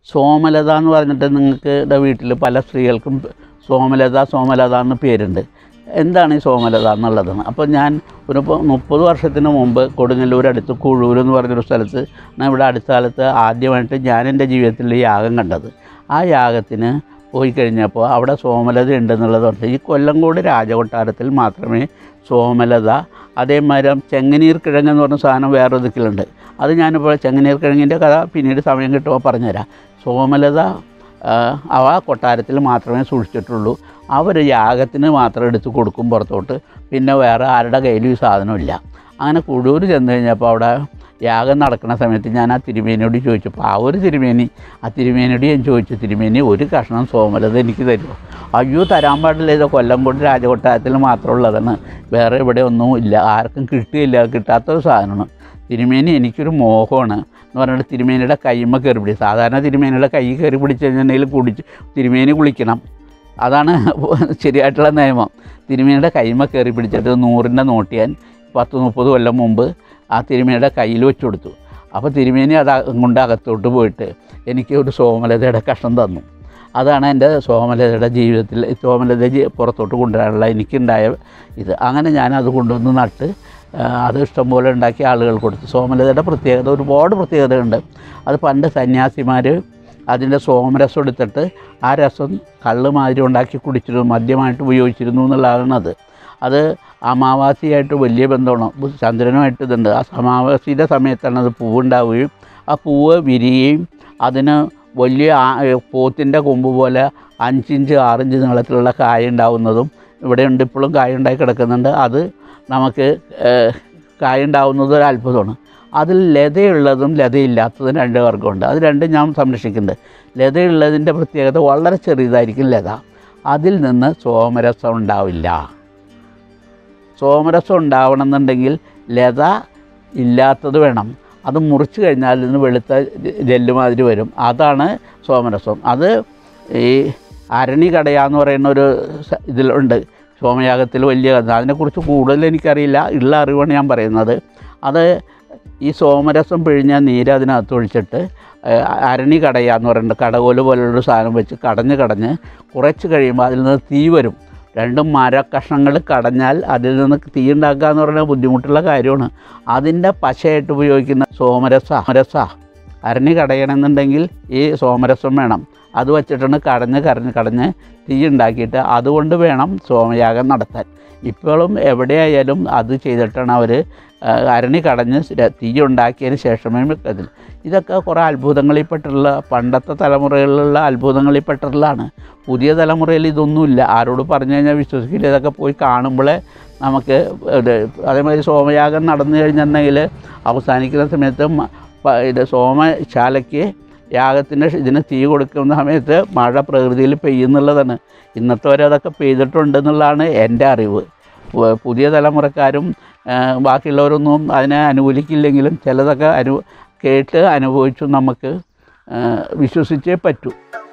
സോമലത എന്ന് പറഞ്ഞിട്ട് നിങ്ങൾക്ക് വീട്ടിൽ പല സ്ത്രീകൾക്കും സോമലത സോമലത എന്ന് പേരുണ്ട് എന്താണ് ഈ സോമലത എന്നുള്ളതാണ് അപ്പോൾ ഞാൻ ഒരു പ- മുപ്പത് വർഷത്തിന് മുമ്പ് കൊടുങ്ങല്ലൂർ അടുത്ത് കുഴൂർ എന്ന് പറഞ്ഞൊരു സ്ഥലത്ത് ഞാൻ ഇവിടെ അടുത്ത കാലത്ത് ആദ്യമായിട്ട് ഞാൻ എൻ്റെ ജീവിതത്തിൽ ഈ യാഗം കണ്ടത് ആ യാഗത്തിന് പോയി കഴിഞ്ഞപ്പോൾ അവിടെ സോമലത ഉണ്ടെന്നുള്ളത് കൊണ്ട് ഈ കൊല്ലങ്കോട് രാജകൊട്ടാരത്തിൽ മാത്രമേ സോമലത അതേമാതിരി ചെങ്ങനീർ കിഴങ്ങ് എന്ന് പറഞ്ഞ സാധനം വേറെ ദിക്കിലുണ്ട് അത് ഞാനിപ്പോൾ ചെങ്ങനീർ കിഴങ്ങിൻ്റെ കഥ പിന്നീട് സമയം കിട്ടുമ്പോൾ പറഞ്ഞുതരാം സോമലത ആ, അവ കൊട്ടാരത്തിൽ മാത്രമേ സൂക്ഷിച്ചിട്ടുള്ളൂ അവർ യാഗത്തിന് മാത്രം എടുത്ത് കൊടുക്കും പുറത്തോട്ട് പിന്നെ വേറെ ആരുടെ കയ്യിലും ഈ സാധനമില്ല അങ്ങനെ കുഴൂർ ചെന്ന് കഴിഞ്ഞപ്പോൾ അവിടെ യാഗം നടക്കുന്ന സമയത്ത് ഞാൻ ആ തിരുമേനിയോട് ചോദിച്ചപ്പോൾ ആ ഒരു തിരുമേനി ആ തിരുമേനിയോട് ഞാൻ ചോദിച്ചു തിരുമേനി ഒരു കഷ്ണം സോമലത എനിക്ക് തരുമോ അയ്യോ തരാൻ പാടില്ല ഇത് കൊല്ലംകോട് രാജകൊട്ടാരത്തിൽ മാത്രമുള്ളതാണ് വേറെ ഇവിടെ ഒന്നും ഇല്ല ആർക്കും കിട്ടിയില്ല കിട്ടാത്ത ഒരു സാധനമാണ് തിരുമേനി എനിക്കൊരു മോഹമാണ് എന്ന് പറഞ്ഞിട്ട് തിരുമേനിയുടെ കൈമ കയറി പിടി സാധാരണ തിരുമേനിയുടെ കൈ കയറി പിടിച്ച് കഴിഞ്ഞിട്ടുണ്ടെങ്കിൽ കുടിച്ച് തിരുമേനി കുളിക്കണം അതാണ് ശരിയായിട്ടുള്ള നിയമം തിരുമേനിയുടെ കൈമ കയറി പിടിച്ചിട്ട് നൂറിൻ്റെ നോട്ട് ഞാൻ പത്ത് മുപ്പത് കൊല്ലം മുമ്പ് ആ തിരുമേനിയുടെ കയ്യിൽ വെച്ച് കൊടുത്തു അപ്പോൾ തിരുമേനി അത് കൊണ്ട് അകത്തോട്ട് പോയിട്ട് എനിക്ക് ഒരു സോമലതയുടെ കഷ്ണം തന്നു അതാണ് എൻ്റെ സോമലതയുടെ ജീവിതത്തിൽ സോമലത ജി- പുറത്തോട്ട് കൊണ്ടുവരാനുള്ള എനിക്കുണ്ടായ ഇത് അങ്ങനെ ഞാൻ അത് കൊണ്ടുവന്ന് നട്ട് ആ, അത് ഇഷ്ടംപോലെ ഉണ്ടാക്കി ആളുകൾ കൊടുത്തു സോമലതയുടെ പ്രത്യേകത ഒരുപാട് പ്രത്യേകതയുണ്ട് അത് പണ്ട് സന്യാസിമാർ അതിൻ്റെ സോമരസം എടുത്തിട്ട് ആ രസം കള്ള് മാതിരി ഉണ്ടാക്കി കുടിച്ചിരുന്നു മദ്യമായിട്ട് ഉപയോഗിച്ചിരുന്നു എന്നുള്ളതാണ് അത് അത് അമാവാസിയായിട്ട് വലിയ ബന്ധമാണ് ബു- ചന്ദ്രനുമായിട്ട് ഇതുണ്ട് ആ അമാവാസിയുടെ സമയത്താണ് അത് പൂവുണ്ടാവുകയും ആ പൂവ് വിരിയുകയും അതിന് വലിയ ആ- പോത്തിൻ്റെ കൊമ്പ് പോലെ അഞ്ചിഞ്ച് ആറിഞ്ച് നീളത്തിലുള്ള കായ ഉണ്ടാവുന്നതും ഇവിടെയുണ്ട് ഇപ്പോഴും കായ ഉണ്ടായി കിടക്കുന്നുണ്ട് അത് നമുക്ക് ഏഹ്, കായ ഉണ്ടാവുന്നത് ഒരു അത്ഭുതമാണ് അതിൽ ലതയുള്ളതും ലതയില്ലാത്തതും രണ്ട് വർഗ്ഗമുണ്ട് അത് രണ്ടും ഞാൻ സംരക്ഷിക്കുന്നുണ്ട് ലതയുള്ളതിൻ്റെ പ്രത്യേകത വളരെ ചെറിയതായിരിക്കും ലത അതിൽ നിന്ന് സോമരസം ഉണ്ടാവില്ല സോമരസം ഉണ്ടാവണമെന്നുണ്ടെങ്കിൽ ലത ഇല്ലാത്തത് വേണം അത് മുറിച്ച് കഴിഞ്ഞാൽ അതിൽ നിന്ന് വെളുത്ത ജെല്ല് മാതിരി വരും അതാണ് സോമരസം അത് ഈ അരണി കടയാന്ന് പറയുന്ന ഒരു സ- ഇതിലുണ്ട് സോമയാഗത്തിൽ വലിയ കഥ അതിനെക്കുറിച്ച് കൂടുതൽ എനിക്കറിയില്ല ഉള്ള അറിവാണ് ഞാൻ പറയുന്നത് അത് ഈ സോമരസം പിഴിഞ്ഞ നീര് അതിനകത്ത് ഒഴിച്ചിട്ട് ഏഹ്, അരണി കടയാന്ന് പറയുന്നത് കടകോല് പോലുള്ളൊരു സാധനം വെച്ച് കടഞ്ഞ് കടഞ്ഞ് കുറച്ച് കഴിയുമ്പോൾ അതിൽ നിന്ന് തീ വരും രണ്ടും മര കഷ്ണങ്ങൾ കടഞ്ഞാൽ അതിൽ നിന്ന് തീ ഉണ്ടാക്കുക എന്ന് പറയുന്നത് ബുദ്ധിമുട്ടുള്ള കാര്യമാണ് അതിൻ്റെ പശയായിട്ട് ഉപയോഗിക്കുന്ന സോമരസ രസ അരണി കടയണമെന്നുണ്ടെങ്കിൽ ഈ സോമരസം വേണം അത് വച്ചിട്ടാണ് കടഞ്ഞ് കരഞ്ഞ് കടഞ്ഞ് തീ ഉണ്ടാക്കിയിട്ട് അതുകൊണ്ട് വേണം സോമയാഗം നടത്താൻ ഇപ്പോഴും എവിടെയായാലും അത് ചെയ്തിട്ടാണ് അവർ അരണി കടഞ്ഞ് ര- തീ ഉണ്ടാക്കിയതിന് ശേഷമേ അതിൽ ഇതൊക്കെ കുറേ അത്ഭുതങ്ങളിൽപ്പെട്ടുള്ള പണ്ടത്തെ തലമുറകളിലുള്ള അത്ഭുതങ്ങളിൽപ്പെട്ടുള്ളതാണ് പുതിയ തലമുറയിൽ ഇതൊന്നുമില്ല ആരോട് പറഞ്ഞു കഴിഞ്ഞാൽ വിശ്വസിക്കില്ല ഇതൊക്കെ പോയി കാണുമ്പോഴേ നമുക്ക് ഇത് അതേമാതിരി സോമയാഗം നടന്നു കഴിഞ്ഞിട്ടുണ്ടെങ്കിൽ അവസാനിക്കുന്ന സമയത്ത് മ- പ- ഇത് സോമശാലയ്ക്ക് യാഗത്തിൻ്റെ ഇതിന് തീ കൊടുക്കുന്ന സമയത്ത് മഴ പ്രകൃതിയിൽ പെയ്യുന്നുള്ളതാണ് ഇന്നത്തെ വരെ അതൊക്കെ പെയ്തിട്ടുണ്ടെന്നുള്ളതാണ് എൻ്റെ അറിവ് പു- പുതിയ തലമുറക്കാരും ആ, ബാക്കിയുള്ളവരൊന്നും അതിനെ അനുകൂലിക്കില്ലെങ്കിലും ചിലതൊക്കെ അനു കേട്ട് അനുഭവിച്ചു നമുക്ക് ആ, വിശ്വസിച്ചേ പറ്റൂ